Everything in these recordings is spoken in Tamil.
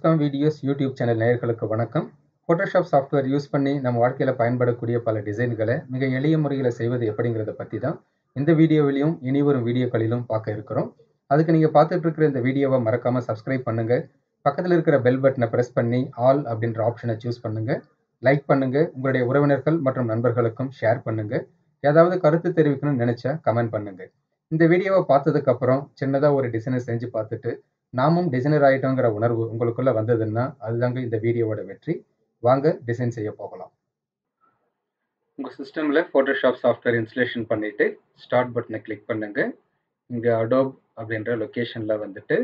ஃபோட்டோஸ்காம் வீடியோஸ் யூடியூப் சேனல் நேயர்களுக்கு வணக்கம் ஃபோட்டோஷாப் சாஃப்ட்வேர் யூஸ் பண்ணி நம்ம வாழ்க்கையில் பயன்படக்கூடிய பல டிசைன்களை மிக எளிய முறையில் செய்வது எப்படிங்கிறத பற்றி தான் இந்த வீடியோவிலையும் இனி வரும் வீடியோக்களிலும் பார்க்க இருக்கிறோம் அதுக்கு நீங்கள் பார்த்துட்டு இருக்கிற இந்த வீடியோவை மறக்காமல் சப்ஸ்கிரைப் பண்ணுங்கள் பக்கத்தில் இருக்கிற பெல் பட்டனை ப்ரெஸ் பண்ணி ஆல் அப்படின்ற ஆப்ஷனை சூஸ் பண்ணுங்கள் லைக் பண்ணுங்கள் உங்களுடைய உறவினர்கள் மற்றும் நண்பர்களுக்கும் ஷேர் பண்ணுங்கள் ஏதாவது கருத்து தெரிவிக்கணும்னு நினச்சா கமெண்ட் பண்ணுங்கள் இந்த வீடியோவை பார்த்ததுக்கப்புறம் சின்னதாக ஒரு டிசைனை செஞ்சு பார்த்துட்டு நாமும் டிசைனர் ஆகிட்டோங்கிற உணர்வு உங்களுக்குள்ள வந்ததுன்னா அதுதாங்க இந்த வீடியோவோட வெற்றி வாங்க டிசைன் செய்ய போகலாம் உங்கள் சிஸ்டமில் ஃபோட்டோஷாப் சாஃப்ட்வேர் இன்ஸ்டலேஷன் பண்ணிவிட்டு ஸ்டார்ட் பட்டனை கிளிக் பண்ணுங்கள் இங்கே அடோப் அப்படின்ற லொக்கேஷனில் வந்துட்டு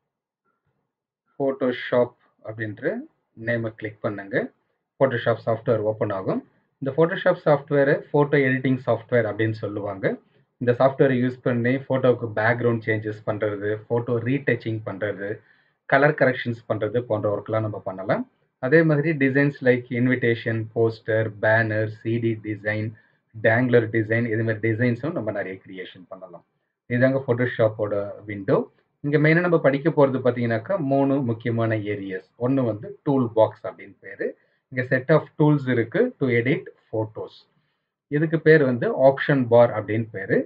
ஃபோட்டோஷாப் அப்படின்ற நேமை கிளிக் பண்ணுங்கள் ஃபோட்டோஷாப் சாஃப்ட்வேர் ஓப்பன் ஆகும் இந்த ஃபோட்டோஷாப் சாஃப்ட்வேரை ஃபோட்டோ எடிட்டிங் சாஃப்ட்வேர் அப்படின்னு சொல்லுவாங்க இந்த சாஃப்ட்வேரை யூஸ் பண்ணி ஃபோட்டோவுக்கு பேக்ரவுண்ட் சேஞ்சஸ் பண்ணுறது ஃபோட்டோ ரீடச்சிங் பண்ணுறது கலர் கரெக்ஷன்ஸ் பண்ணுறது போன்ற ஒர்க்லாம் நம்ம பண்ணலாம் அதே மாதிரி designs like invitation poster banner CD design dangler design இதுமாதிரி டிசைன்ஸும் நம்ம நிறைய கிரியேஷன் பண்ணலாம் இதுதாங்க ஃபோட்டோஷாப்போட விண்டோ இங்கே மெயினாக நம்ம படிக்க போகிறது பார்த்தீங்கன்னாக்கா மூணு முக்கியமான ஏரியாஸ் ஒன்று வந்து டூல் பாக்ஸ் அப்படின்னு பேர் இங்கே செட் ஆஃப் டூல்ஸ் இருக்குது டு எடிட் ஃபோட்டோஸ் இதுக்கு பேர் வந்து ஆப்ஷன் பார் அப்படின்னு பேர்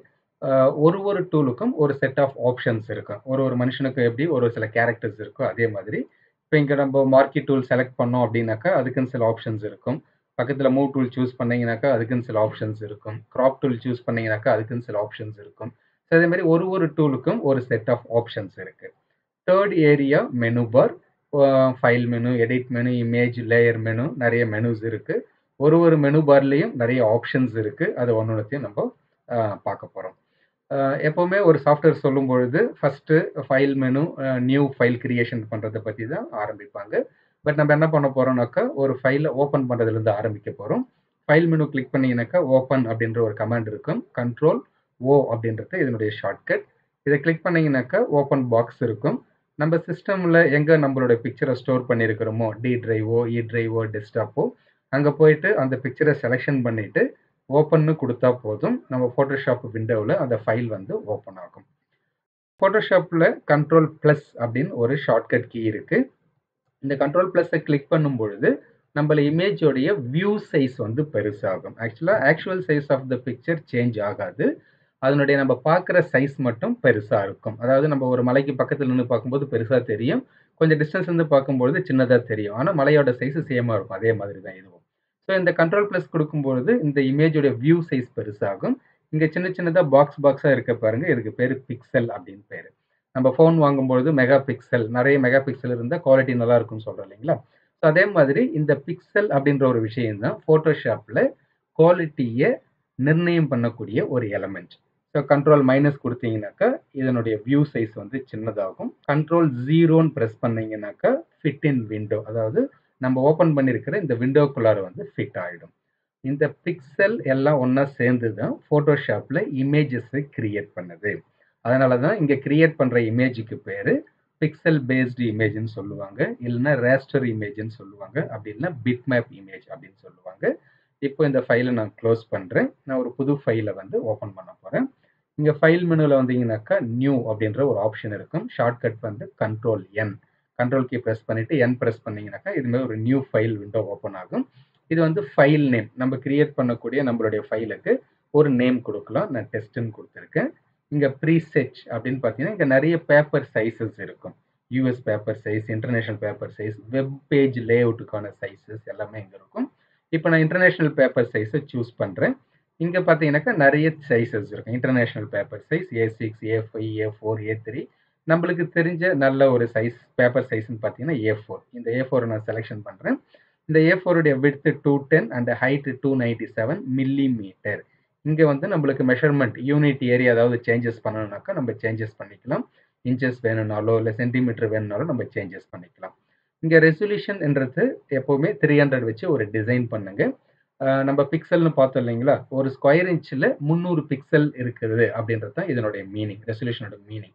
ஒரு ஒரு டூலுக்கும் ஒரு செட் ஆஃப் ஆப்ஷன்ஸ் இருக்கும் ஒரு ஒரு மனுஷனுக்கு எப்படி ஒரு சில கேரக்டர்ஸ் இருக்கோ அதே மாதிரி இப்போ இங்கே நம்ம மார்க்கி டூல் செலக்ட் பண்ணோம் அப்படின்னாக்கா அதுக்குன்னு சில ஆப்ஷன்ஸ் இருக்கும் பக்கத்தில் மூவ் டூல் சூஸ் பண்ணீங்கன்னாக்கா அதுக்குன்னு சில ஆப்ஷன்ஸ் இருக்கும் க்ராப் டூல் சூஸ் பண்ணீங்கன்னாக்கா அதுக்குன்னு சில ஆப்ஷன்ஸ் இருக்கும் ஸோ அதே மாதிரி ஒரு ஒரு டூலுக்கும் ஒரு செட் ஆஃப் ஆப்ஷன்ஸ் இருக்குது third area menu bar file menu edit menu image layer menu நிறைய மெனுஸ் இருக்குது ஒரு ஒரு மெனு பார்லேயும் நிறைய ஆப்ஷன்ஸ் இருக்குது அது ஒன்று ஒன்றுத்தையும் நம்ம பார்க்க போகிறோம் எப்போவுமே ஒரு சாஃப்ட்வேர் சொல்லும் பொழுது first file menu new file creation பண்ணுறதை பற்றி தான் ஆரம்பிப்பாங்க பட் நம்ம என்ன பண்ண போகிறோம்னாக்கா ஒரு ஃபைலை ஓப்பன் பண்ணுறதுலேருந்து ஆரம்பிக்க போகிறோம் ஃபைல் மெனு கிளிக் பண்ணிங்கனாக்கா ஓப்பன் அப்படின்ற ஒரு கமாண்ட் இருக்கும் கண்ட்ரோல் ஓ அப்படின்றது இதனுடைய ஷார்ட்கட் இதை கிளிக் பண்ணிங்கனாக்கா ஓப்பன் பாக்ஸ் இருக்கும் நம்ம சிஸ்டமில் எங்கே நம்மளோட பிக்சரை ஸ்டோர் பண்ணியிருக்கிறோமோ டி ட்ரைவோ இ ட்ரைவோ டெஸ்க்டாப்போ அங்கே போயிட்டு அந்த பிக்சரை செலெக்ஷன் பண்ணிவிட்டு ஓப்பன்னு கொடுத்தா போதும் நம்ம ஃபோட்டோஷாப் விண்டோவில் அந்த ஃபைல் வந்து ஓப்பன் ஆகும் ஃபோட்டோஷாப்பில் கண்ட்ரோல் ப்ளஸ் அப்படின்னு ஒரு ஷார்ட்கட் கீ இருக்குது இந்த கண்ட்ரோல் ப்ளஸ்ஸை கிளிக் பண்ணும் பொழுது நம்மள இமேஜோடைய வியூ சைஸ் வந்து பெருசாகும் ஆக்சுவலாக actual size of the picture change ஆகாது அதனுடைய நம்ம பார்க்குற சைஸ் மட்டும் பெருசாக இருக்கும் அதாவது நம்ம ஒரு மலைக்கு பக்கத்தில் நின்று பார்க்கும்போது பெருசாக தெரியும் கொஞ்சம் டிஸ்டன்ஸ் இருந்து பார்க்கும்பொழுது சின்னதாக தெரியும் ஆனால் மலையோட சைஸ் சேமாக இருக்கும் அதே மாதிரி தான் இதுவும் ஸோ இந்த கண்ட்ரோல் ப்ளஸ் கொடுக்கும்பொழுது இந்த இமேஜோட வியூ சைஸ் பெருசாகும் இங்கே சின்ன சின்னதாக பாக்ஸ் பாக்ஸாக இருக்க பாருங்க இதுக்கு பேர் பிக்சல் அப்படின்னு பேர் நம்ம ஃபோன் வாங்கும்பொழுது மெகா பிக்சல் நிறைய மெகா பிக்சல் இருந்தால் குவாலிட்டி நல்லா இருக்கும்னு சொல்கிறோம் இல்லைங்களா ஸோ அதே மாதிரி இந்த பிக்சல் அப்படின்ற ஒரு விஷயம் தான் ஃபோட்டோஷாப்பில் குவாலிட்டியை நிர்ணயம் பண்ணக்கூடிய ஒரு எலமெண்ட் ஸோ கண்ட்ரோல் மைனஸ் கொடுத்தீங்கன்னாக்கா இதனுடைய வியூ சைஸ் வந்து சின்னதாகும் கண்ட்ரோல் ஜீரோன்னு ப்ரெஸ் பண்ணீங்கன்னாக்கா ஃபிட் இன் விண்டோ அதாவது நம்ம ஓப்பன் பண்ணியிருக்கிற இந்த விண்டோக்குள்ளார வந்து ஃபிட் ஆகிடும் இந்த பிக்சல் எல்லாம் ஒன்றா சேர்ந்து தான் ஃபோட்டோஷாப்பில் இமேஜஸை கிரியேட் பண்ணுது அதனால தான் இங்கே கிரியேட் பண்ணுற இமேஜுக்கு பேர் பிக்சல் பேஸ்டு இமேஜ்னு சொல்லுவாங்க இல்லைன்னா ரேஸ்டர் இமேஜ்னு சொல்லுவாங்க அப்படின்னா பிட் மேப் இமேஜ் அப்படின்னு சொல்லுவாங்க இப்போ இந்த ஃபைலை நான் க்ளோஸ் பண்ணுறேன் நான் ஒரு புது ஃபைலை வந்து ஓப்பன் பண்ண போகிறேன் இங்கே ஃபைல் மெனுவில் வந்தீங்கன்னாக்கா நியூ அப்படின்ற ஒரு ஆப்ஷன் இருக்கும் ஷார்ட்கட் வந்து control N control key press பண்ணிவிட்டு என் ப்ரெஸ் பண்ணிங்கனாக்கா இதுமாதிரி ஒரு நியூ ஃபைல் விண்டோ ஓப்பன் ஆகும் இது வந்து ஃபைல் நேம் நம்ம கிரியேட் பண்ணக்கூடிய நம்மளுடைய ஃபைலுக்கு ஒரு நேம் கொடுக்கலாம் நான் டெஸ்ட்டுன்னு கொடுத்துருக்கேன் இங்கே ப்ரீசெட் அப்படின்னு பார்த்தீங்கன்னா இங்கே நிறைய பேப்பர் சைஸஸ் இருக்கும் US paper size international paper size web page லே அவுட்டுக்கான சைஸஸ் எல்லாமே இங்கே இருக்கும் இப்போ நான் இன்டர்நேஷ்னல் பேப்பர் சைஸை சூஸ் பண்ணுறேன் இங்கே பார்த்தீங்கன்னாக்கா நிறைய சைஸஸ் இருக்கும் international paper size A six A five A four A three நம்மளுக்கு தெரிஞ்ச நல்ல ஒரு சைஸ் பேப்பர் சைஸ்ன்னு பார்த்தீங்கன்னா ஏ ஃபோர் இந்த ஏ ஃபோரை நான் செலெக்ஷன் பண்ணுறேன் இந்த ஏ ஃபோருடைய width two ten and height two ninety seven millimetre இங்கே வந்து நம்மளுக்கு மெஷர்மெண்ட் யூனிட் ஏரியா ஏதாவது சேஞ்சஸ் பண்ணணும்னாக்கா நம்ம சேஞ்சஸ் பண்ணிக்கலாம் இன்ச்சஸ் வேணும்னாலோ இல்லை சென்டிமீட்டர் வேணும்னாலும் நம்ம சேஞ்சஸ் பண்ணிக்கலாம் இங்கே ரெசல்யூஷன்ன்றது எப்போவுமே த்ரீ ஹண்ட்ரட் வச்சு ஒரு டிசைன் பண்ணுங்க நம்ம பிக்சல்னு பார்த்தோம் இல்லைங்களா ஒரு ஸ்கொயர் இன்ச்சில் முந்நூறு பிக்சல் இருக்குது அப்படின்றது தான் இதனுடைய மீனிங் ரெசல்யூஷனோட மீனிங்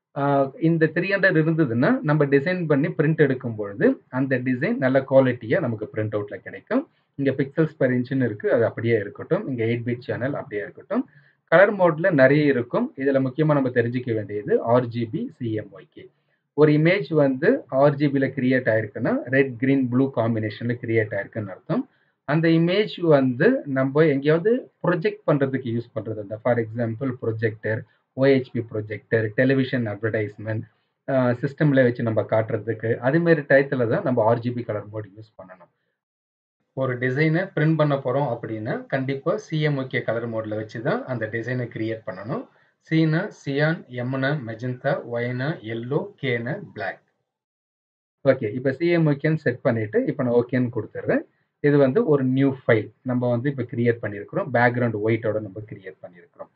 இந்த த்ரீ ஹண்ட்ரட் இருந்ததுன்னா நம்ம டிசைன் பண்ணி பிரிண்ட் எடுக்கும் பொழுது அந்த டிசைன் நல்ல குவாலிட்டியாக நமக்கு பிரிண்ட் அவுட்டில் கிடைக்கும் இங்கே பிக்சல்ஸ் பர் இன்ச்சுன்னு இருக்குது அது அப்படியே இருக்கட்டும் இங்கே எயிட் பிட் சேனல் அப்படியே இருக்கட்டும் கலர் மோடில் நிறைய இருக்கும் இதில் முக்கியமாக நம்ம தெரிஞ்சிக்க வேண்டியது ஆர்ஜிபி சிஎம்ஒய்கே ஒரு இமேஜ் வந்து ஆர்ஜிபியில் கிரியேட் ஆயிருக்குன்னா red green blue combination create ஆயிருக்குன்னு அர்த்தம் அந்த இமேஜ் வந்து நம்ம எங்கேயாவது ப்ரொஜெக்ட் பண்ணுறதுக்கு யூஸ் பண்ணுறது அந்த for example projector OHP projector television advertisement சிஸ்டமில் வச்சு நம்ம காட்டுறதுக்கு அதுமாரி டயத்தில் தான் நம்ம ஆர்ஜிபி கலர் மோட் யூஸ் பண்ணணும் ஒரு டிசைனை பிரிண்ட் பண்ண போகிறோம் அப்படின்னா கண்டிப்பாக சிஎம்ஓகே கலர் மோடில் வச்சு தான் அந்த டிசைனை கிரியேட் பண்ணணும் சீனா சியான் எம்னா மெஜந்தா ஒய்னா எல்லோ கேனா பிளாக் ஓகே இப்போ சிஎம்ஓகேன்னு செட் பண்ணிவிட்டு இப்போ நான் ஓகேன்னு கொடுத்துட்றேன் இது வந்து ஒரு நியூ ஃபைல் நம்ம வந்து இப்போ கிரியேட் பண்ணியிருக்கிறோம் பேக்ரவுண்ட் ஒயிட்டோட நம்ம கிரியேட் பண்ணியிருக்கிறோம்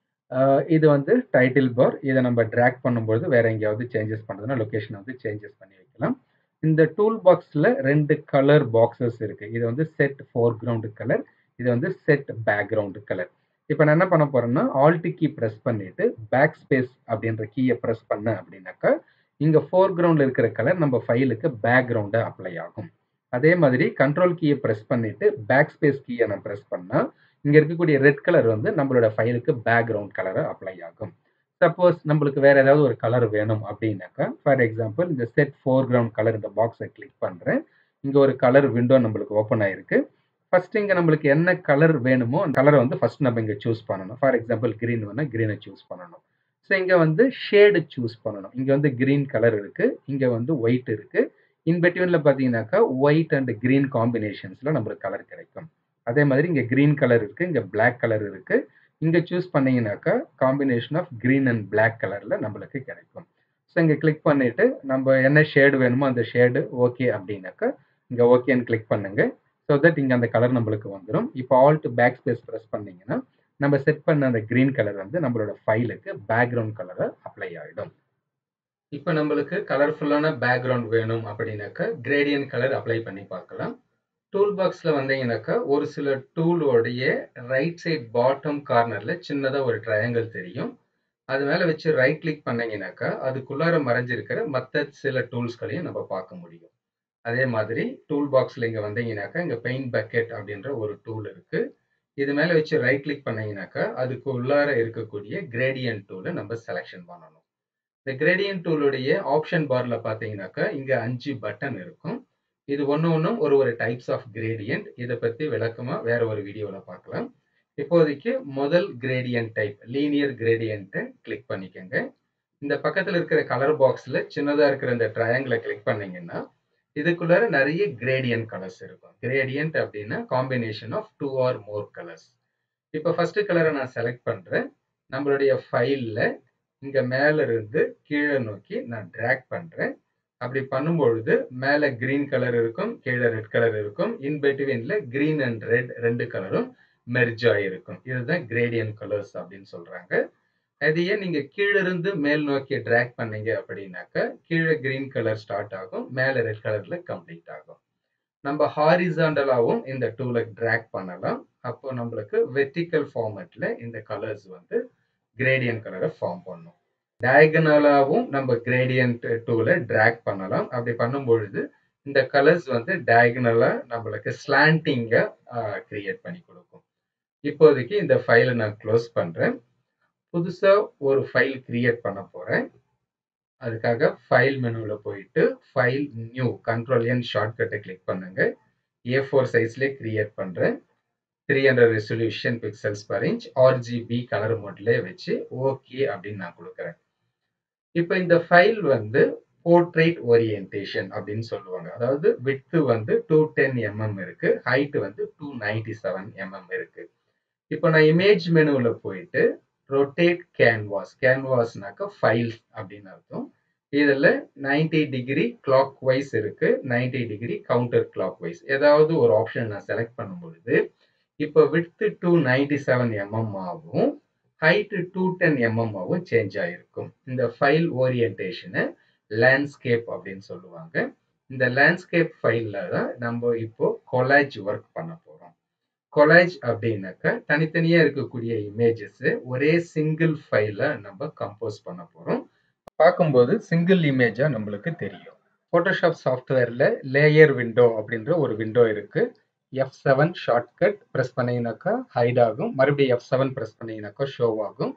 இது வந்து டைட்டில் பார் இதை நம்ம ட்ராக் பண்ணும்போது வேற எங்கேயாவது சேஞ்சஸ் பண்ணுறதுனா லொக்கேஷன் வந்து சேஞ்சஸ் பண்ணி வைக்கலாம் இந்த டூல் பாக்ஸில் ரெண்டு கலர் பாக்ஸஸ் இருக்குது இது வந்து செட் ஃபோர் கிரவுண்டு கலர் இது வந்து செட் பேக்ரவுண்டு கலர் இப்போ நான் என்ன பண்ண போகிறேன்னா ஆல்டி கீ ப்ரெஸ் பண்ணிவிட்டு பேக் ஸ்பேஸ் அப்படின்ற கீயை ப்ரெஸ் பண்ணேன் அப்படின்னாக்கா இங்கே ஃபோர் கிரவுண்டில் இருக்கிற கலர் நம்ம ஃபைலுக்கு பேக்ரவுண்டாக அப்ளை ஆகும் அதே மாதிரி கண்ட்ரோல் கீயை ப்ரெஸ் பண்ணிவிட்டு பேக் ஸ்பேஸ் கீயை நான் ப்ரெஸ் பண்ணால் இங்கே இருக்கக்கூடிய ரெட் கலர் வந்து நம்மளோட ஃபைலுக்கு பேக்ரவுண்ட் கலராக அப்ளை ஆகும் சப்போஸ் நம்மளுக்கு வேறு ஏதாவது ஒரு கலர் வேணும் அப்படின்னாக்கா ஃபார் எக்ஸாம்பிள் இந்த செட் ஃபோர் கிரவுண்ட் கலர் இந்த பாக்ஸை கிளிக் பண்ணுறேன் இங்கே ஒரு கலர் விண்டோ நம்மளுக்கு ஓப்பன் ஆயிருக்கு ஃபர்ஸ்ட் இங்கே நம்மளுக்கு என்ன கலர் வேணுமோ அந்த கலரை வந்து ஃபர்ஸ்ட் நம்ம இங்கே சூஸ் பண்ணணும் ஃபார் எக்ஸாம்பிள் க்ரீன் வேணால் க்ரீனை சூஸ் பண்ணணும் ஸோ இங்கே வந்து ஷேடு சூஸ் பண்ணணும் இங்கே வந்து க்ரீன் கலர் இருக்குது இங்கே வந்து ஒயிட் இருக்குது இன் பிட்வீனில் பார்த்தீங்கன்னாக்கா ஒயிட் அண்ட் க்ரீன் காம்பினேஷன்ஸில் நம்மளுக்கு கலர் கிடைக்கும் அதே மாதிரி இங்கே க்ரீன் கலர் இருக்குது இங்கே பிளாக் கலர் இருக்குது இங்கே சூஸ் பண்ணீங்கன்னாக்கா combination of green and black கலரில் நம்மளுக்கு கிடைக்கும் ஸோ இங்கே கிளிக் பண்ணிவிட்டு நம்ம என்ன ஷேடு வேணுமோ அந்த ஷேடு ஓகே அப்படின்னாக்கா இங்கே ஓகேன்னு கிளிக் பண்ணுங்கள் ஸோ தட் இங்கே அந்த கலர் நம்மளுக்கு வந்துடும் இப்போ ஆல்ட் பேக் ஸ்பேஸ் ப்ரெஸ் பண்ணிங்கன்னா நம்ம செட் பண்ண அந்த க்ரீன் கலர் வந்து நம்மளோட ஃபைலுக்கு பேக்ரவுண்ட் கலரை அப்ளை ஆகிடும் இப்போ நம்மளுக்கு கலர்ஃபுல்லான பேக்ரவுண்ட் வேணும் அப்படின்னாக்கா கிரேடியன் கலர் அப்ளை பண்ணி பார்க்கலாம் டூல் பாக்ஸில் வந்தீங்கன்னாக்கா ஒரு சில டூலோடைய ரைட் சைட் பாட்டம் கார்னரில் சின்னதாக ஒரு ட்ரையாங்கிள் தெரியும் அது மேலே வச்சு ரைட் கிளிக் பண்ணீங்கன்னாக்கா அதுக்குள்ளார மறைஞ்சிருக்கிற மற்ற சில டூல்ஸ்களையும் நம்ம பார்க்க முடியும் அதே மாதிரி டூல் பாக்ஸில் இங்கே வந்தீங்கன்னாக்கா இங்கே பெயிண்ட் பக்கெட் அப்படின்ற ஒரு டூல் இருக்குது இது மேலே வச்சு ரைட் கிளிக் பண்ணீங்கன்னாக்கா அதுக்கு உள்ளார இருக்கக்கூடிய கிரேடியன் டூலை நம்ம செலெக்ஷன் பண்ணணும் இந்த கிரேடியன் டூலுடைய ஆப்ஷன் பாரில் பார்த்தீங்கன்னாக்கா இங்கே அஞ்சு பட்டன் இருக்கும் இது ஒன்று ஒன்றும் ஒரு ஒரு டைப்ஸ் ஆஃப் கிரேடியன்ட் இதை பற்றி விளக்கமாக வேற ஒரு வீடியோவில் பார்க்கலாம் இப்போதைக்கு முதல் கிரேடியன்ட் டைப் லீனியர் கிரேடியன்ட்டை கிளிக் பண்ணிக்கோங்க இந்த பக்கத்தில் இருக்கிற கலர் பாக்ஸில் சின்னதாக இருக்கிற இந்த ட்ரையாங்கிளை கிளிக் பண்ணீங்கன்னா இதுக்குள்ளார நிறைய கிரேடியன்ட் கலர்ஸ் இருக்கும் கிரேடியன்ட் அப்படின்னா combination of two or more colours இப்போ ஃபர்ஸ்ட் கலரை நான் செலக்ட் பண்ணுறேன் நம்மளுடைய ஃபைலில் இங்கே மேலே இருந்து கீழே நோக்கி நான் ட்ராக் பண்ணுறேன் அப்படி பண்ணும்பொழுது மேலே கிரீன் கலர் இருக்கும் கீழே ரெட் கலர் இருக்கும் இன் பிட்வீனில் கிரீன் அண்ட் ரெட் ரெண்டு கலரும் மெர்ஜ் ஆகிருக்கும் இதுதான் கிரேடியன் கலர்ஸ் அப்படின்னு சொல்கிறாங்க அதையே நீங்கள் கீழிருந்து மேல் நோக்கி ட்ராக் பண்ணீங்க அப்படின்னாக்கா கீழே கிரீன் கலர் ஸ்டார்ட் ஆகும் மேலே ரெட் கலரில் கம்ப்ளீட் ஆகும் நம்ம ஹாரிசாண்டலாகவும் இந்த டூலை ட்ராக் பண்ணலாம் அப்போ நம்மளுக்கு வெர்டிக்கல் ஃபார்மேட்டில் இந்த கலர்ஸ் வந்து கிரேடியன் கலரை ஃபார்ம் பண்ணும் டயகனலாகவும் நம்ம கிரேடியன்ட் டூலை ட்ராக் பண்ணலாம் அப்படி பண்ணும்பொழுது இந்த கலர்ஸ் வந்து டயகனலாக நம்மளுக்கு ஸ்லாண்டிங்காக கிரியேட் பண்ணி கொடுக்கும் இப்போதைக்கு இந்த ஃபைலை நான் க்ளோஸ் பண்ணுறேன் புதுசாக ஒரு ஃபைல் கிரியேட் பண்ண போகிறேன் அதுக்காக ஃபைல் மெனுவில் போயிட்டு ஃபைல் நியூ கண்ட்ரோல் என் ஷார்ட்கட்டை கிளிக் பண்ணுங்க ஏ ஃபோர் சைஸ்லேயே கிரியேட் பண்ணுறேன் three hundred resolution pixels per inch RGB colour மோட்லேயே வச்சு ஓகே அப்படின்னு நான் கொடுக்குறேன் இப்போ இந்த ஃபைல் வந்து போர்ட்ரேட் ஓரியன்டேஷன் அப்படின்னு சொல்லுவாங்க அதாவது வித்து வந்து டூ டென் எம்எம் இருக்கு ஹைட் வந்து டூ நைன்டி செவன் எம்எம் இருக்கு இப்போ நான் இமேஜ் மெனுவில் போயிட்டு ரொட்டேட் கேன்வாஸ் கேன்வாஸ்னாக்க ஃபைல்ஸ் அப்படின்னு அர்த்தம் இதில் நைன்டி டிகிரி கிளாக் வைஸ் இருக்கு ninety degree counterclockwise ஏதாவது ஒரு ஆப்ஷன் நான் செலக்ட் பண்ணும் பொழுது இப்போ வித்து டூ நைன்டி செவன் எம்எம் ஆகும் ஹைட்டு டூ டென் எம்எம் ஆகும் சேஞ்ச் ஆகிருக்கும் இந்த ஃபைல் ஓரியன்டேஷனை லேண்ட்ஸ்கேப் அப்படின்னு சொல்லுவாங்க இந்த லேண்ட்ஸ்கேப் ஃபைலில் தான் நம்ம இப்போ கொலாஜ் ஒர்க் பண்ண போகிறோம் கொலாஜ் அப்படின்னாக்கா தனித்தனியாக இருக்கக்கூடிய இமேஜஸ் ஒரே சிங்கிள் ஃபைலில் நம்ம கம்போஸ் பண்ண போகிறோம் பார்க்கும்போது சிங்கிள் இமேஜாக நம்மளுக்கு தெரியும் ஃபோட்டோஷாப் சாஃப்ட்வேரில் லேயர் விண்டோ அப்படின்ற ஒரு விண்டோ இருக்குது எஃப் செவன் ஷார்ட்கட் ப்ரெஸ் பண்ணிங்கனாக்கா ஹைட் ஆகும் மறுபடியும் எஃப் செவன் ப்ரெஸ் பண்ணிங்கனாக்கா ஷோ ஆகும்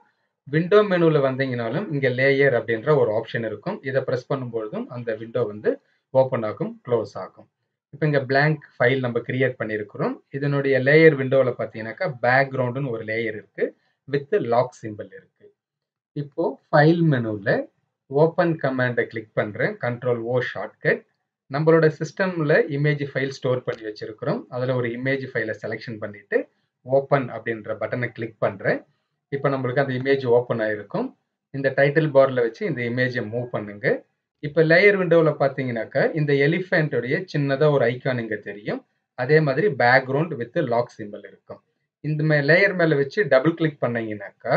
விண்டோ மெனுவில் வந்தீங்கனாலும் இங்கே லேயர் அப்படின்ற ஒரு ஆப்ஷன் இருக்கும் இதை ப்ரெஸ் பண்ணும்பொழுதும் அந்த விண்டோ வந்து ஓப்பன் ஆகும் க்ளோஸ் ஆகும் இப்போ இங்கே blank ஃபைல் நம்ம கிரியேட் பண்ணியிருக்கிறோம் இதனுடைய லேயர் விண்டோவில் பார்த்தீங்கன்னாக்கா பேக்ரவுண்டுன்னு ஒரு லேயர் இருக்குது வித் லாக் சிம்பிள் இருக்குது இப்போ ஃபைல் மெனுவில் ஓப்பன் கமாண்டை கிளிக் பண்ணுறேன் கண்ட்ரோல் ஓ ஷார்ட்கட் நம்மளோட சிஸ்டமில் இமேஜ் ஃபைல் ஸ்டோர் பண்ணி வச்சிருக்கிறோம் அதில் ஒரு இமேஜ் ஃபைலை செலெக்ஷன் பண்ணிட்டு ஓப்பன் அப்படின்ற பட்டனை கிளிக் பண்ணுறேன் இப்போ நம்மளுக்கு அந்த இமேஜ் ஓப்பன் ஆயிருக்கும் இந்த டைட்டில் பாரில் வச்சு இந்த இமேஜை மூவ் பண்ணுங்க இப்போ லேயர் விண்டோவில் பார்த்தீங்கன்னாக்கா இந்த எலிஃபென்ட்டுடைய சின்னதாக ஒரு ஐக்கான் இங்கே தெரியும் அதே மாதிரி பேக்ரவுண்ட் வித் லாக் சிம்பிள் இருக்கும் இந்த மே லேயர் மேலே வச்சு டபுள் கிளிக் பண்ணீங்கன்னாக்கா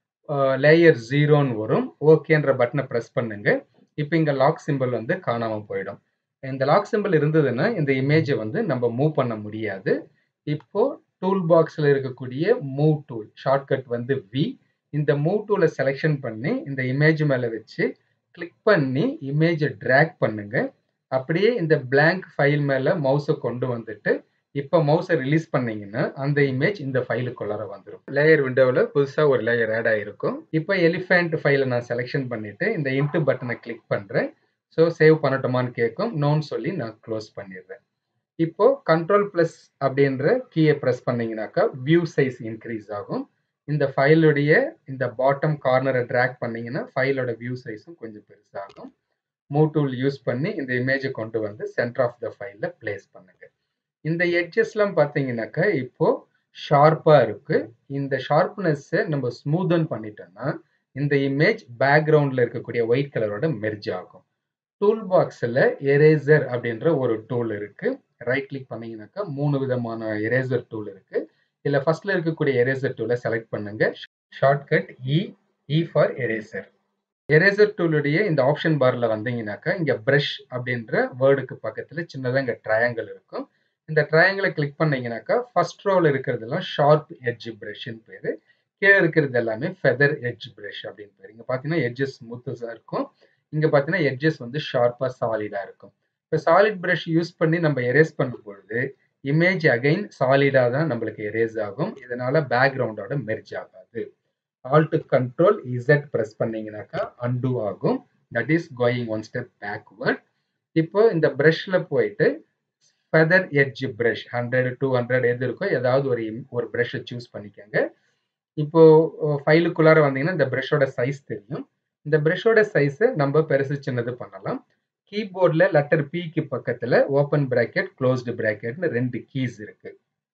லேயர் ஜீரோன்னு வரும் ஓகேன்ற பட்டனை ப்ரெஸ் பண்ணுங்க இப்போ இங்கே லாக் சிம்பிள் வந்து காணாமல் போயிடும் இந்த லாக் சிம்பிள் இருந்ததுன்னா இந்த இமேஜை வந்து நம்ம மூவ் பண்ண முடியாது இப்போ டூல் பாக்ஸில் இருக்கக்கூடிய மூவ் டூல் ஷார்ட்கட் வந்து வி இந்த மூவ் டூலை செலெக்ஷன் பண்ணி இந்த இமேஜ் மேலே வச்சு கிளிக் பண்ணி இமேஜை ட்ராக் பண்ணுங்க அப்படியே இந்த blank ஃபைல் மேலே மவுஸை கொண்டு வந்துட்டு இப்போ மவுஸை ரிலீஸ் பண்ணீங்கன்னா அந்த இமேஜ் இந்த ஃபைலுக்குள்ளார வந்துடும் லேயர் விண்டோவில் புதுசாக ஒரு லேயர் ஆட் ஆகிருக்கும் இப்போ எலிஃபென்ட் ஃபைலை நான் செலெக்ஷன் பண்ணிட்டு இந்த இன்ட்டு பட்டனை கிளிக் பண்ணுறேன் ஸோ சேவ் பண்ணட்டுமான்னு கேட்கும் நோன்னு சொல்லி நான் க்ளோஸ் பண்ணிடுறேன் இப்போ கண்ட்ரோல் ப்ளஸ் அப்படின்ற கீயை ப்ரெஸ் பண்ணீங்கன்னாக்கா வியூ சைஸ் இன்க்ரீஸ் ஆகும் இந்த ஃபைலுடைய இந்த பாட்டம் கார்னரை ட்ராக் பண்ணீங்கன்னா ஃபைலோட வியூ சைஸும் கொஞ்சம் பெருசாகும் மூவ் டூல் யூஸ் பண்ணி இந்த இமேஜை கொண்டு வந்து சென்டர் ஆஃப் த ஃபைலில் பிளேஸ் பண்ணுங்க இந்த எட்ஜஸ்லாம் பார்த்தீங்கன்னாக்கா இப்போ ஷார்ப்பாக இருக்கு இந்த ஷார்ப்னஸ்ஸை நம்ம ஸ்மூதன் பண்ணிட்டோம்னா இந்த இமேஜ் பேக்ரவுண்டில் இருக்கக்கூடிய ஒயிட் கலரோட மெர்ஜ் ஆகும் டூல் பாக்ஸில் எரேசர் அப்படின்ற ஒரு டூல் இருக்கு ரைட் கிளிக் பண்ணீங்கன்னாக்கா மூணு விதமான எரேசர் டூல் இருக்கு இதில் ஃபர்ஸ்ட்ல இருக்கக்கூடிய எரேசர் டூலை செலக்ட் பண்ணுங்க shortcut E E for eraser eraser டூலுடைய இந்த ஆப்ஷன் பார்ல வந்தீங்கன்னாக்கா இங்க பிரஷ் அப்படின்ற வேர்டுக்கு பக்கத்துல சின்னதாக இங்க ட்ரையாங்கிள் இருக்கும் இந்த ட்ரையாங்கிளை கிளிக் பண்ணீங்கன்னாக்கா ஃபர்ஸ்ட் ரோல இருக்கிறதெல்லாம் ஷார்ப் எட்ஜ் பிரஷ்னு பேரு கீழே இருக்கிறது எல்லாமே ஃபெதர் எட்ஜ் பிரஷ் அப்படின்னு பேரு இங்க பாத்தீங்கன்னா எட்ஜஸ் ஸ்மூத்தஸா இருக்கும் இங்க பாத்தீங்கன்னா எட்ஜஸ் வந்து ஷார்ப்பா சாலிடா இருக்கும் இப்போ சாலிட் பிரஷ் யூஸ் பண்ணி நம்ம எரேஸ் பண்ணும் பொழுது இமேஜ் அகைன் சாலிடா தான் நம்மளுக்கு எரேஸ் ஆகும் இதனால பேக்ரவுண்டோட மெர்ஜ் ஆகாது ஆல்ட் கண்ட்ரோல் இசட் ப்ரெஸ் பண்ணீங்கன்னாக்கா அன்டூ ஆகும் that is going one step backward இப்போ இந்த ப்ரஷ்ல போயிட்டு feather edge brush hundred to hundred எது இருக்கோ ஏதாவது ஒரு ஒரு ப்ரஷ்ஷை சூஸ் பண்ணிக்கோங்க இப்போ ஃபைலுக்குள்ளார வந்தீங்கன்னா இந்த ப்ரஷோட சைஸ் தெரியும் இந்த ப்ரஷோட சைஸை நம்ம பெருசு சின்னது பண்ணலாம் கீபோர்டில் லெட்டர் பிக்கு பக்கத்தில் ஓப்பன் பிராக்கெட் க்ளோஸ்டு பிராக்கெட்னு ரெண்டு கீஸ் இருக்கு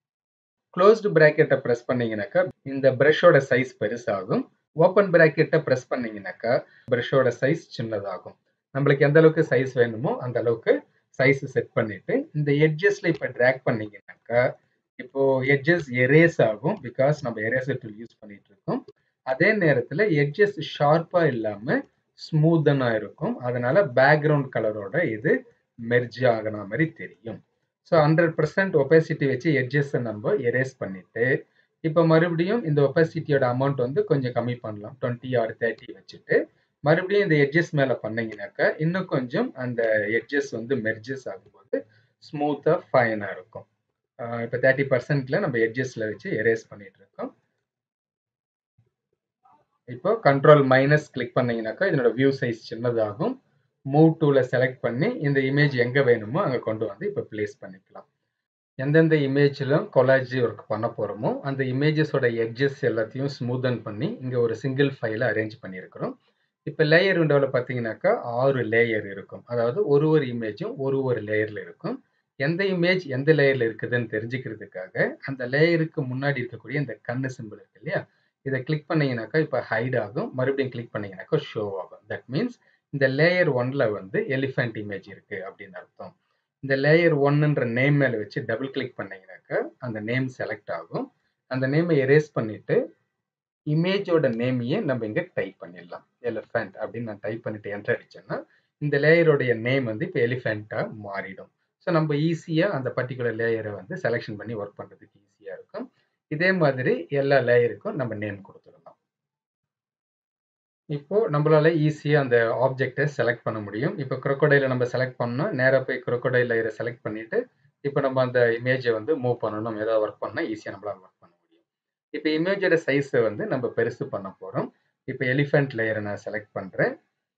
க்ளோஸ்டு பிராக்கெட்டை ப்ரெஸ் பண்ணீங்கன்னாக்கா இந்த ப்ரஷோட சைஸ் பெருசாகும் ஓப்பன் பிராக்கெட்டை ப்ரெஸ் பண்ணீங்கன்னாக்கா ப்ரஷோட சைஸ் சின்னதாகும் நம்மளுக்கு எந்த அளவுக்கு சைஸ் வேணுமோ அந்த அளவுக்கு சைஸ் செட் பண்ணிட்டு இந்த எட்ஜஸ்ல இப்போ ட்ராக் பண்ணீங்கன்னாக்கா இப்போ எட்ஜஸ் எரேஸ் ஆகும் பிகாஸ் நம்ம எரேசர் டூல் யூஸ் பண்ணிட்டு இருக்கோம் அதே நேரத்தில் எட்ஜஸ் ஷார்ப்பா இல்லாம ஸ்மூத்தனா இருக்கும் அதனால பேக்ரவுண்ட் கலரோட இது மெர்ஜ் ஆகின மாதிரி தெரியும் ஸோ ஹண்ட்ரட் பர்சன்ட் ஒப்பாசிட்டி வச்சு எட்ஜஸை நம்ம எரேஸ் பண்ணிட்டு இப்போ மறுபடியும் இந்த ஒப்பாசிட்டியோட அமௌண்ட் வந்து கொஞ்சம் கம்மி பண்ணலாம் டுவெண்ட்டி ஆர் தேர்ட்டி வச்சுட்டு மறுபடியும் இந்த எட்ஜஸ் மேலே பண்ணீங்கன்னாக்கா இன்னும் கொஞ்சம் அந்த எட்ஜஸ் வந்து மெர்ஜஸ் ஆகும்போது ஸ்மூத்தாக ஃபைனாக இருக்கும் இப்போ தேர்ட்டி பர்சன்ட்ல நம்ம எட்ஜஸ்ல வச்சு எரேஸ் பண்ணிட்டு இருக்கோம் இப்போ கண்ட்ரோல் மைனஸ் கிளிக் பண்ணீங்கன்னாக்கா இதனோட வியூ சைஸ் சின்னதாகும் மூவ் டூல செலக்ட் பண்ணி இந்த இமேஜ் எங்க வேணுமோ அங்க கொண்டு வந்து இப்போ பிளேஸ் பண்ணிக்கலாம் எந்தெந்த இமேஜில் கொலாஜ் ஒர்க் பண்ண போகிறோமோ அந்த இமேஜஸோட எட்ஜஸ் எல்லாத்தையும் ஸ்மூதன் பண்ணி இங்கே ஒரு சிங்கிள் ஃபைலை அரேஞ்ச் பண்ணியிருக்கிறோம் இப்போ லேயர் விண்டோவில் பார்த்தீங்கன்னாக்கா ஆறு லேயர் இருக்கும் அதாவது ஒரு ஒரு இமேஜும் ஒரு ஒரு லேயரில் இருக்கும் எந்த இமேஜ் எந்த லேயரில் இருக்குதுன்னு தெரிஞ்சுக்கிறதுக்காக அந்த லேயருக்கு முன்னாடி இருக்கக்கூடிய இந்த கண்ணு சிம்பிள் இருக்கு இல்லையா இதை கிளிக் பண்ணீங்கன்னாக்கா இப்போ ஹைட் ஆகும் மறுபடியும் கிளிக் பண்ணீங்கன்னாக்கா ஷோ ஆகும் தட் மீன்ஸ் இந்த லேயர் ஒன்ல வந்து எலிஃபென்ட் இமேஜ் இருக்கு அப்படின்னு அர்த்தம் இந்த லேயர் ஒன்னுன்ற நேம் மேலே வச்சு டபுள் கிளிக் பண்ணீங்கன்னாக்கா அந்த நேம் செலக்ட் ஆகும் அந்த நேமை எரேஸ் பண்ணிட்டு இமேஜோட நேமையே நம்ம இங்கே டைப் பண்ணிடலாம் எலிஃபென்ட் அப்படின்னு நான் டைப் பண்ணிட்டு என்டர் அடிச்சேன்னா இந்த லேயரோடைய நேம் வந்து இப்போ எலிஃபெண்ட்டாக மாறிடும் ஸோ நம்ம ஈஸியாக அந்த பர்டிகுலர் லேயரை வந்து செலெக்ஷன் பண்ணி ஒர்க் பண்ணுறதுக்கு ஈஸியாக இருக்கும் இதே மாதிரி எல்லா லேயருக்கும் நம்ம நேம் கொடுத்துடலாம் இப்போ நம்மளால ஈஸியாக அந்த ஆப்ஜெக்டை செலக்ட் பண்ண முடியும் இப்போ குரோக்கோடைல நம்ம செலக்ட் பண்ணோம் நேராக போய் குரோக்கோடைல் லேயரை செலக்ட் பண்ணிட்டு இப்போ நம்ம அந்த இமேஜை வந்து மூவ் பண்ணணும் ஏதாவது ஒர்க் பண்ணால் ஈஸியாக நம்மளால ஒர்க் பண்ண முடியும் இப்போ இமேஜோட சைஸை வந்து நம்ம பெருசு பண்ண போகிறோம் இப்போ எலிஃபென்ட் லேயரை நான் செலக்ட் பண்ணுறேன்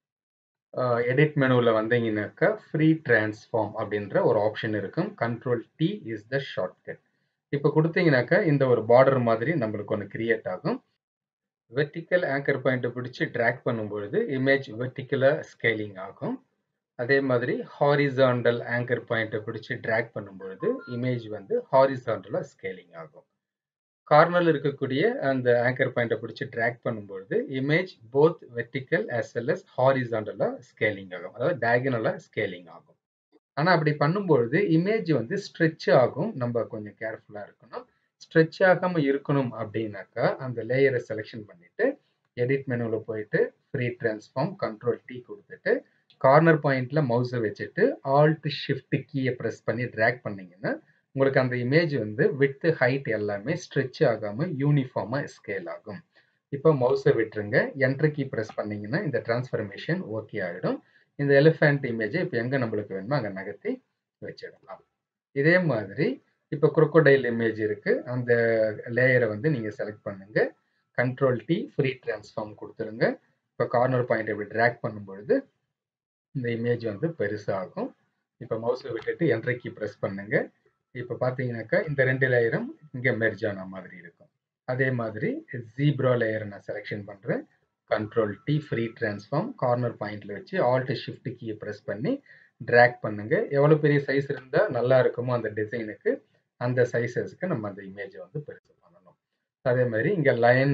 எடிட் மெனுவில் வந்தீங்கன்னாக்கா ஃப்ரீ டிரான்ஸ்ஃபார்ம் அப்படின்ற ஒரு ஆப்ஷன் இருக்கும் control T is the shortcut இப்போ கொடுத்தீங்கன்னாக்கா இந்த ஒரு பார்டர் மாதிரி நம்மளுக்கு ஒன்று கிரியேட் ஆகும் வெர்டிக்கல் ஆங்கர் பாயிண்ட்டை பிடிச்சி ட்ராக் பண்ணும்பொழுது இமேஜ் வெர்டிக்கலாக ஸ்கேலிங் ஆகும் அதே மாதிரி ஹாரிசாண்டல் ஆங்கர் பாயிண்ட்டை பிடிச்சி ட்ராக் பண்ணும்பொழுது இமேஜ் வந்து ஹாரிசாண்டலாக ஸ்கேலிங் ஆகும் கார்னரில் இருக்கக்கூடிய அந்த ஆங்கர் பாயிண்ட்டை பிடிச்சி ட்ராக் பண்ணும்பொழுது image both vertical as well as ஹாரிசாண்டலாக ஸ்கேலிங் ஆகும் அதாவது டயகனலாக ஸ்கேலிங் ஆகும் ஆனால் அப்படி பண்ணும்பொழுது இமேஜ் வந்து ஸ்ட்ரெச் ஆகும் நம்ம கொஞ்சம் கேர்ஃபுல்லாக இருக்கணும் ஸ்ட்ரெச் ஆகாமல் இருக்கணும் அப்படின்னாக்கா அந்த லேயரை செலெக்ஷன் பண்ணிவிட்டு எடிட் மெனுவில் போயிட்டு ஃப்ரீ ட்ரான்ஸ்ஃபார்ம் கண்ட்ரோல் டி கொடுத்துட்டு கார்னர் பாயிண்டில் மவுஸை வச்சுட்டு ஆல்ட் ஷிஃப்ட் கீயை ப்ரெஸ் பண்ணி ட்ராக் பண்ணிங்கன்னா உங்களுக்கு அந்த இமேஜ் வந்து வித்து ஹைட் எல்லாமே ஸ்ட்ரெச் ஆகாமல் யூனிஃபார்மாக ஸ்கேல் ஆகும் இப்போ மவுஸை விட்டுருங்க என்ட்ரு கீ ப்ரெஸ் பண்ணிங்கன்னா இந்த டிரான்ஸ்ஃபர்மேஷன் ஓகே ஆகிடும் இந்த எலிஃபென்ட் இமேஜை இப்போ எங்கே நம்மளுக்கு வேணுமோ அங்கே நகர்த்தி வச்சிடலாம் இதே மாதிரி இப்போ குரோக்கோடைல் இமேஜ் இருக்குது அந்த லேயரை வந்து நீங்கள் செலக்ட் பண்ணுங்கள் கண்ட்ரோல் டி ஃப்ரீ ட்ரான்ஸ்ஃபார்ம் கொடுத்துருங்க இப்போ கார்னர் பாயிண்ட் இப்படி ட்ராக் பண்ணும்பொழுது இந்த இமேஜ் வந்து பெருசாகும் இப்போ மவுஸை விட்டுட்டு என்ட்ரு கீ ப்ரெஸ் பண்ணுங்கள் இப்போ பார்த்தீங்கன்னாக்கா இந்த ரெண்டு லேயரும் இங்கே மெர்ஜ் ஆன மாதிரி இருக்கும் அதே மாதிரி ஜீப்ரா லேயரை நான் செலெக்ஷன் பண்ணுறேன் control T free transform corner பாயிண்டில் வச்சு ஆல்ட் ஷிஃப்ட் கீயை ப்ரெஸ் பண்ணி ட்ராக் பண்ணுங்க எவ்வளோ பெரிய சைஸ் இருந்தால் நல்லா இருக்குமோ அந்த டிசைனுக்கு அந்த சைஸஸ்க்கு நம்ம அந்த இமேஜை வந்து பெருசு பண்ணணும் அதே மாதிரி இங்கே லைன்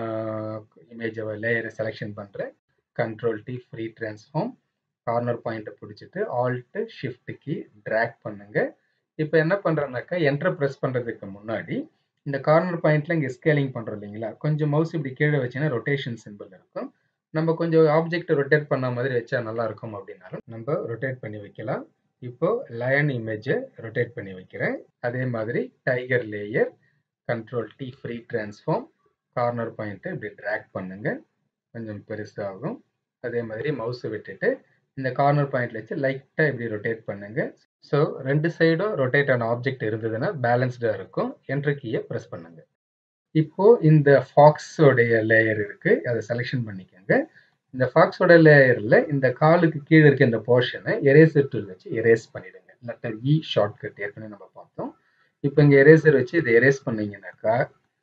இமேஜை லேயரை செலெக்ஷன் பண்ணுறேன் control T free transform corner பாயிண்ட்டை பிடிச்சிட்டு ஆல்ட்டு ஷிஃப்ட் கீ ட்ராக் பண்ணுங்க இப்போ என்ன பண்ணுறேன்னாக்கா என்ட்ரு ப்ரெஸ் பண்ணுறதுக்கு முன்னாடி இந்த கார்னர் பாயிண்ட்ல இங்கே ஸ்கேலிங் பண்ணுறோம் இல்லைங்களா கொஞ்சம் மவுஸ் இப்படி கீழே வச்சுன்னா ரொட்டேஷன் சிம்பிள் இருக்கும் நம்ம கொஞ்சம் ஆப்ஜெக்ட் ரொட்டேட் பண்ண மாதிரி வச்சா நல்லா இருக்கும் அப்படின்னாலும் நம்ம ரொட்டேட் பண்ணி வைக்கலாம் இப்போ லயன் இமேஜை ரொட்டேட் பண்ணி வைக்கிறேன் அதே மாதிரி tiger layer control T free transform corner பாயிண்ட்டை இப்படி ட்ராக் பண்ணுங்க கொஞ்சம் பெருசாகும் அதே மாதிரி மவுஸை விட்டுட்டு இந்த கார்னர் பாயிண்ட்ல வச்சு லைட்டாக இப்படி ரொட்டேட் பண்ணுங்க ஸோ ரெண்டு சைடும் ரொட்டேட் ஆன ஆப்ஜெக்ட் இருந்ததுன்னா பேலன்ஸ்டாக இருக்கும் என்ட்ரு கீயை ப்ரெஸ் பண்ணுங்க இப்போ இந்த ஃபாக்ஸோடைய லேயர் இருக்கு அதை செலெக்ஷன் பண்ணிக்கோங்க இந்த ஃபாக்ஸோட லேயரில் இந்த காலுக்கு கீழே இருக்க இந்த போர்ஷனை எரேசர் டூல் வச்சு எரேஸ் பண்ணிடுங்க லெட்டர் இ ஷார்ட்கட் ஏற்கனவே நம்ம பார்த்தோம் இப்போ இங்கே எரேசர் வச்சு இதை எரேஸ் பண்ணீங்கன்னாக்கா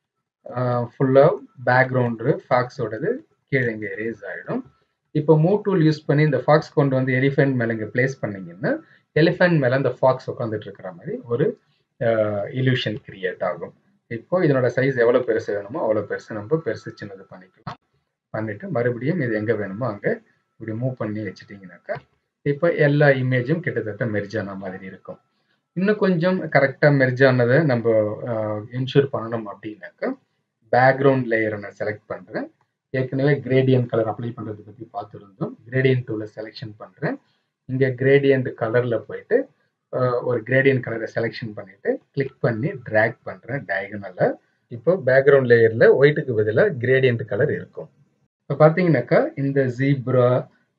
ஃபுல்லாக பேக்ரவுண்டு ஃபாக்ஸோடது கீழே இங்கே எரேஸ் ஆகிடும் இப்போ மூவ் டூல் யூஸ் பண்ணி இந்த ஃபாக்ஸ் கொண்டு வந்து எலிஃபென்ட் மேலே இங்கே பிளேஸ் பண்ணீங்கன்னா எலிஃபென்ட் மேலே அந்த ஃபாக்ஸ் உட்காந்துட்டு இருக்கிற மாதிரி ஒரு இல்யூஷன் கிரியேட் ஆகும் இப்போ இதனோட சைஸ் எவ்வளோ பெருசு வேணுமோ அவ்வளோ பெருசு நம்ம பெருசு சின்னது பண்ணிக்கலாம் பண்ணிட்டு மறுபடியும் இது எங்கே வேணுமோ அங்கே இப்படி மூவ் பண்ணி வச்சுட்டிங்கனாக்கா இப்போ எல்லா இமேஜும் கிட்டத்தட்ட மெர்ஜ் ஆன மாதிரி இருக்கும் இன்னும் கொஞ்சம் கரெக்டாக மெர்ஜ் ஆனதை நம்ம இன்ஷூர் பண்ணணும் அப்படின்னாக்கா பேக்ரவுண்ட் லேயரை நான் செலக்ட் பண்ணுறேன் ஏற்கனவே கிரேடியன்ட் கலர் அப்ளை பண்ணுறதை பற்றி பார்த்துருந்தோம் கிரேடியன்ட் டூவில் செலெக்ஷன் பண்ணுறேன் இங்கே கிரேடியன்ட் கலரில் போயிட்டு ஒரு கிரேடியன்ட் கலரை செலெக்ஷன் பண்ணிவிட்டு கிளிக் பண்ணி ட்ராக் பண்ணுறேன் டயகனலில் இப்போ பேக்ரவுண்ட் லேயரில் ஒயிட்டுக்கு பதிலாக கிரேடியன்ட் கலர் இருக்கும் இப்போ பார்த்தீங்கன்னாக்கா இந்த ஜீப்ரா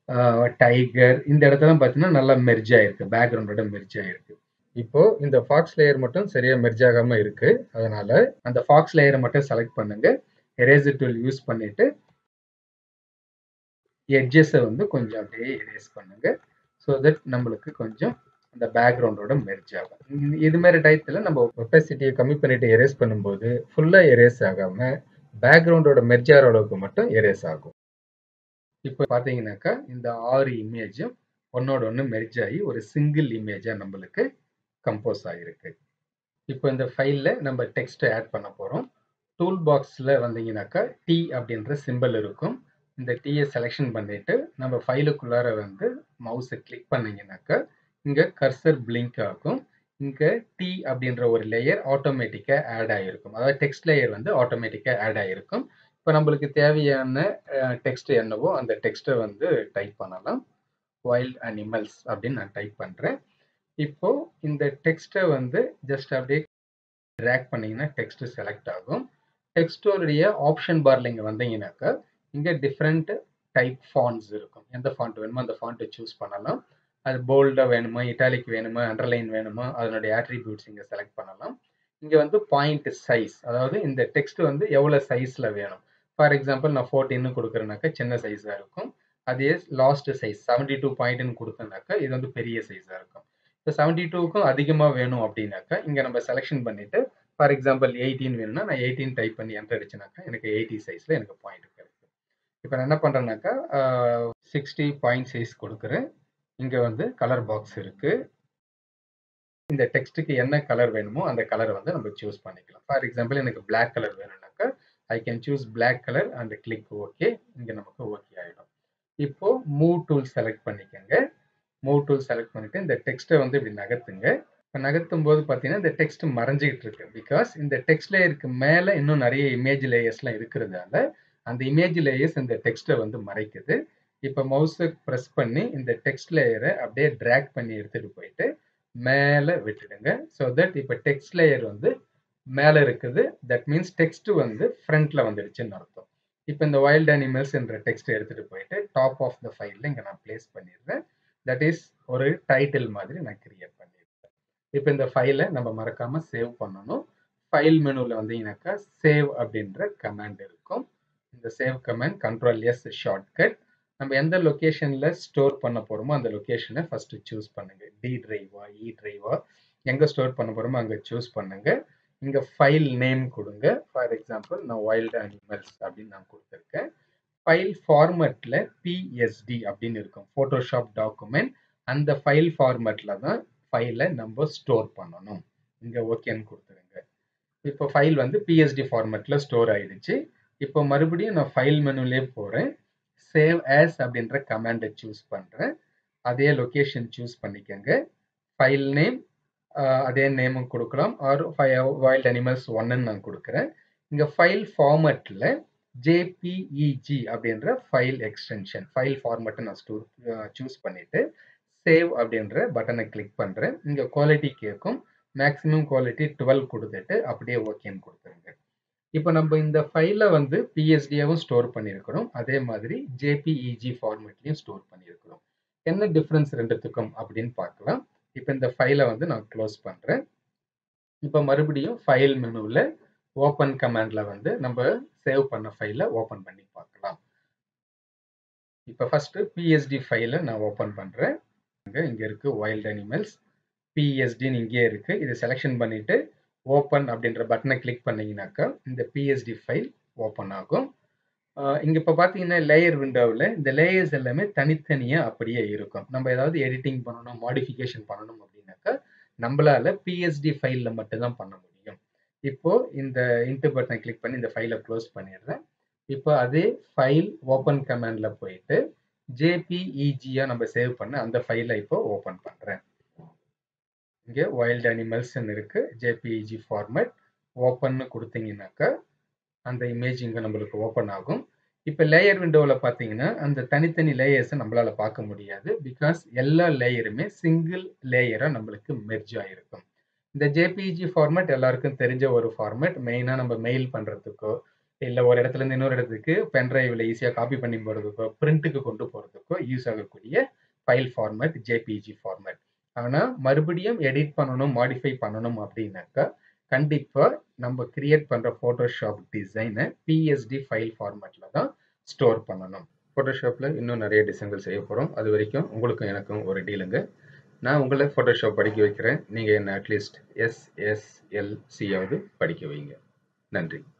டைகர் இந்த இடத்துல பார்த்தீங்கன்னா நல்லா மெர்ஜ் ஆயிருக்கு பேக்ரவுண்டோட மெர்ஜ் ஆயிருக்கு இப்போ இந்த ஃபாக்ஸ் லேயர் மட்டும் சரியா மெர்ஜ் ஆகாம இருக்கு அதனால அந்த ஃபாக்ஸ் லேயரை மட்டும் செலக்ட் பண்ணுங்க எரேசர் டூல் யூஸ் பண்ணிட்டு எட்ஜஸை வந்து கொஞ்சம் அப்படியே எரேஸ் பண்ணுங்க ஸோ தட் நம்மளுக்கு கொஞ்சம் அந்த பேக்ரவுண்டோட மெர்ஜ் ஆகும் இது மாதிரி டயத்தில் நம்ம ஒப்பசிட்டியை கம்மி பண்ணிட்டு எரேஸ் பண்ணும்போது ஃபுல்லாக எரேஸ் ஆகாமல் பேக்ரவுண்டோட மெர்ஜ் ஆகிற அளவுக்கு மட்டும் எரேஸ் ஆகும் இப்போ பார்த்தீங்கன்னாக்கா இந்த ஆறு இமேஜும் ஒன்னோட ஒன்று மெர்ஜ் ஆகி ஒரு சிங்கிள் இமேஜாக நம்மளுக்கு கம்போஸ் ஆகிருக்கு இப்போ இந்த ஃபைலில் நம்ம டெக்ஸ்ட்டை ஆட் பண்ண போகிறோம் டூல் பாக்ஸில் வந்தீங்கன்னாக்கா டி அப்படின்ற சிம்பிள் இருக்கும் இந்த டீயை செலெக்ஷன் பண்ணிட்டு நம்ம ஃபைலுக்குள்ளார வந்து மவுஸை கிளிக் பண்ணீங்கன்னாக்கா இங்கே கர்சர் பிளிங்க் ஆகும் இங்கே டி அப்படின்ற ஒரு லேயர் ஆட்டோமேட்டிக்காக ஆட் ஆகிருக்கும் அதாவது டெக்ஸ்ட் லேயர் வந்து ஆட்டோமேட்டிக்காக ஆட் ஆகிருக்கும் இப்போ நம்மளுக்கு தேவையான டெக்ஸ்ட் என்னவோ அந்த டெக்ஸ்ட்டை வந்து டைப் பண்ணலாம் வைல்ட் அனிமல்ஸ் அப்படின்னு நான் டைப் பண்ணுறேன் இப்போ இந்த டெக்ஸ்ட்டை வந்து ஜஸ்ட் அப்படியே ட்ராக் பண்ணிங்கன்னா டெக்ஸ்ட் செலக்ட் ஆகும் டெக்ஸ்டோடைய ஆப்ஷன் பார்ல இங்கே வந்தீங்கன்னாக்கா இங்கே டிஃப்ரெண்ட் டைப் ஃபாண்ட்ஸ் இருக்கும் எந்த ஃபாண்ட் வேணுமோ அந்த ஃபாண்ட்டை சூஸ் பண்ணலாம் அது போல்டாக வேணுமா இட்டாலிக் வேணுமா அண்டர்லைன் வேணுமா அதனுடைய ஆட்ரிபியூட்ஸ் இங்கே செலக்ட் பண்ணலாம் இங்கே வந்து பாயிண்ட் சைஸ் அதாவது இந்த டெக்ஸ்ட் வந்து எவ்வளோ சைஸில் வேணும் ஃபார் எக்ஸாம்பிள் நான் ஃபோர்டீன்னு கொடுக்குறேனாக்கா சின்ன சைஸாக இருக்கும் அதே லாஸ்ட் சைஸ் செவன்டி டூ பாயிண்ட்னு கொடுத்தனாக்கா இது வந்து பெரிய சைஸாக இருக்கும் இப்போ செவன்டி டூக்கும் அதிகமாக வேணும் அப்படின்னாக்கா இங்கே நம்ம செலெக்ஷன் பண்ணிவிட்டு ஃபார் எக்ஸாம்பிள் எயிட்டீன் வேணும்னா நான் எயிட்டீன் டைப் பண்ணி என்டர் அடிச்சுனாக்கா எனக்கு எயிட்டி சைஸில் எனக்கு பாயிண்ட் கிடைக்கும் இப்போ நான் என்ன பண்ணுறேன்னாக்கா சிக்ஸ்டி பாயிண்ட் சைஸ் கொடுக்குறேன் இங்கே வந்து கலர் பாக்ஸ் இருக்குது இந்த டெக்ஸ்ட்டுக்கு என்ன கலர் வேணுமோ அந்த கலரை வந்து நம்ம சூஸ் பண்ணிக்கலாம் ஃபார் எக்ஸாம்பிள் எனக்கு பிளாக் கலர் வேணும்னாக்கா I can choose black colour and click okay இங்கே நமக்கு ஓகே ஆகிடும் இப்போ மூவ் டூல் செலக்ட் பண்ணிக்கோங்க மூவ் டூல் செலக்ட் பண்ணிட்டு இந்த டெக்ஸ்ட்டை வந்து இப்படி நகர்த்துங்க இப்போ நகர்த்தும் போது பார்த்தீங்கன்னா இந்த டெக்ஸ்ட் மறைஞ்சிக்கிட்டு இருக்கு பிகாஸ் இந்த டெக்ஸ்ட் லேயருக்கு மேலே இன்னும் நிறைய இமேஜ் லேயர்ஸ்லாம் இருக்கிறதால அந்த இமேஜ் லேயர்ஸ் இந்த டெக்ஸ்ட்டை வந்து மறைக்குது இப்போ மவுஸை ப்ரெஸ் பண்ணி இந்த டெக்ஸ்ட் லேயரை அப்படியே ட்ராக் பண்ணி எடுத்துகிட்டு போயிட்டு மேலே விட்டுடுங்க ஸோ தட் இப்போ டெக்ஸ்ட் லேயர் வந்து மேலே இருக்குது தட் மீன்ஸ் டெக்ஸ்ட் வந்து ஃப்ரண்ட்ல வந்துடுச்சுன்னு அர்த்தம் இப்போ இந்த வைல்ட் அனிமல்ஸ் என்ற டெக்ஸ்ட் எடுத்துகிட்டு போயிட்டு டாப் ஆஃப் த ஃபைலில் இங்கே நான் பிளேஸ் பண்ணிடுறேன் தட் இஸ் ஒரு டைட்டில் மாதிரி நான் கிரியேட் பண்ணிடுறேன் இப்போ இந்த ஃபைலை நம்ம மறக்காமல் சேவ் பண்ணணும் ஃபைல் மெனுவில் வந்தீங்கன்னாக்கா சேவ் அப்படின்ற கமாண்ட் இருக்கும் இந்த save command control S shortcut நம்ம எந்த லொக்கேஷனில் ஸ்டோர் பண்ண போகிறோமோ அந்த லொக்கேஷனை ஃபஸ்ட்டு சூஸ் பண்ணுங்க டி ட்ரைவா இ ட்ரைவா எங்கே ஸ்டோர் பண்ண போகிறோமோ அங்கே சூஸ் பண்ணுங்க இங்கே ஃபைல் நேம் கொடுங்க ஃபார் எக்ஸாம்பிள் நான் வைல்டு அனிமல்ஸ் அப்படின்னு நான் கொடுத்துருக்கேன் ஃபைல் ஃபார்மேட்டில் பிஎஸ்டி அப்படின்னு இருக்கும் ஃபோட்டோஷாப் டாக்குமெண்ட் அந்த ஃபைல் ஃபார்மேட்டில் தான் ஃபைலை நம்ம ஸ்டோர் பண்ணணும் இங்கே ஓகேன்னு கொடுத்துருங்க இப்போ ஃபைல் வந்து பிஎஸ்டி ஃபார்மேட்டில் ஸ்டோர் ஆயிடுச்சு இப்போ மறுபடியும் நான் ஃபைல் மெனுலே போகிறேன் சேவ் ஆஸ் அப்படின்ற கமாண்டை சூஸ் பண்ணுறேன் அதே லொக்கேஷன் சூஸ் பண்ணிக்கோங்க ஃபைல் நேம் அதே நேமும் கொடுக்கலாம் ஆர் வைல்ட் அனிமல்ஸ் ஒன்னு நான் கொடுக்குறேன் இங்கே ஃபைல் ஃபார்மேட்டில் ஜேபிஇஜி அப்படின்ற ஃபைல் எக்ஸ்டென்ஷன் ஃபைல் ஃபார்மேட்டை நான் ஸ்டோர் சூஸ் பண்ணிவிட்டு சேவ் அப்படின்ற பட்டனை கிளிக் பண்ணுறேன் இங்கே குவாலிட்டி கேட்கும் மேக்ஸிமம் குவாலிட்டி டுவெல் கொடுத்துட்டு அப்படியே ஓகேன்னு கொடுத்துருங்க இப்போ நம்ம இந்த ஃபைலை வந்து பிஎஸ்டியாவும் ஸ்டோர் பண்ணியிருக்கிறோம் அதே மாதிரி ஜேபிஇஜி ஃபார்மேட்லையும் ஸ்டோர் பண்ணியிருக்கிறோம் என்ன டிஃப்ரென்ஸ் ரெண்டுத்துக்கும் அப்படின்னு பார்க்கலாம் இப்போ இந்த ஃபைலை வந்து நான் க்ளோஸ் பண்ணுறேன் இப்போ மறுபடியும் ஃபைல் மெனுவில் ஓப்பன் கமாண்டில் வந்து நம்ம சேவ் பண்ண ஃபைலை ஓப்பன் பண்ணி பார்க்கலாம் இப்போ ஃபஸ்ட்டு பிஎஸ்டி ஃபைலை நான் ஓப்பன் பண்ணுறேன் இங்கே இருக்குது வைல்ட் அனிமல்ஸ் பிஎஸ்டின்னு இங்கே இருக்குது இதை செலெக்ஷன் பண்ணிவிட்டு ஓப்பன் அப்படின்ற பட்டனை கிளிக் பண்ணிங்கனாக்கா இந்த பிஎஸ்டி ஃபைல் ஓப்பன் ஆகும் இங்கே இப்போ பார்த்தீங்கன்னா லேயர் விண்டோவில் இந்த லேயர்ஸ் எல்லாமே தனித்தனியாக அப்படியே இருக்கும் நம்ம ஏதாவது எடிட்டிங் பண்ணணும் மாடிஃபிகேஷன் பண்ணணும் அப்படின்னாக்கா நம்மளால பிஎஸ்டி ஃபைலில் மட்டும்தான் பண்ண முடியும் இப்போ இந்த இன்ட்டு பட்டனை கிளிக் பண்ணி இந்த ஃபைலை க்ளோஸ் பண்ணிடுறேன் இப்போ அதே ஃபைல் ஓப்பன் கமாண்டில் போயிட்டு ஜேபிஇஜியாக நம்ம சேவ் பண்ண அந்த ஃபைலை இப்போ ஓப்பன் பண்ணுறேன் இங்கே வைல்ட் அனிமல்ஸ்ன்னு இருக்கு ஜேபிஇஜி ஃபார்மேட் ஓப்பன்னு கொடுத்தீங்கன்னாக்கா அந்த இமேஜ் இங்கே நம்மளுக்கு ஓப்பன் ஆகும் இப்போ லேயர் விண்டோவில் பார்த்தீங்கன்னா அந்த தனித்தனி லேயர்ஸை நம்மளால் பார்க்க முடியாது பிகாஸ் எல்லா லேயருமே சிங்கிள் லேயராக நம்மளுக்கு மெர்ஜ் ஆகிருக்கும் இந்த ஜேபிஇஜி ஃபார்மேட் எல்லாருக்கும் தெரிஞ்ச ஒரு ஃபார்மேட் மெயினாக நம்ம மெயில் பண்ணுறதுக்கோ இல்லை ஒரு இடத்துல இருந்து இன்னொரு இடத்துக்கு பென்ட்ரைவில் ஈஸியாக காப்பி பண்ணி போகிறதுக்கோ பிரிண்ட்டுக்கு கொண்டு போகிறதுக்கோ யூஸ் ஆகக்கூடிய ஃபைல் ஃபார்மேட் ஜேபிஇஜி ஃபார்மேட் ஆனால் மறுபடியும் எடிட் பண்ணணும் மாடிஃபை பண்ணணும் அப்படின்னாக்கா கண்டிப்பாக நம்ம கிரியேட் பண்ணுற ஃபோட்டோஷாப் டிசைனை பிஎஸ்டி ஃபைல் ஃபார்மேட்டில் தான் ஸ்டோர் பண்ணணும் ஃபோட்டோஷாப்பில் இன்னும் நிறைய டிசைன்கள் செய்ய போகிறோம் அது வரைக்கும் உங்களுக்கும் எனக்கும் ஒரு டீலுங்க நான் உங்களை ஃபோட்டோஷாப் படிக்க வைக்கிறேன் நீங்கள் என்ன அட்லீஸ்ட் எஸ்எஸ்எல்சியாவது படிக்க வைங்க நன்றி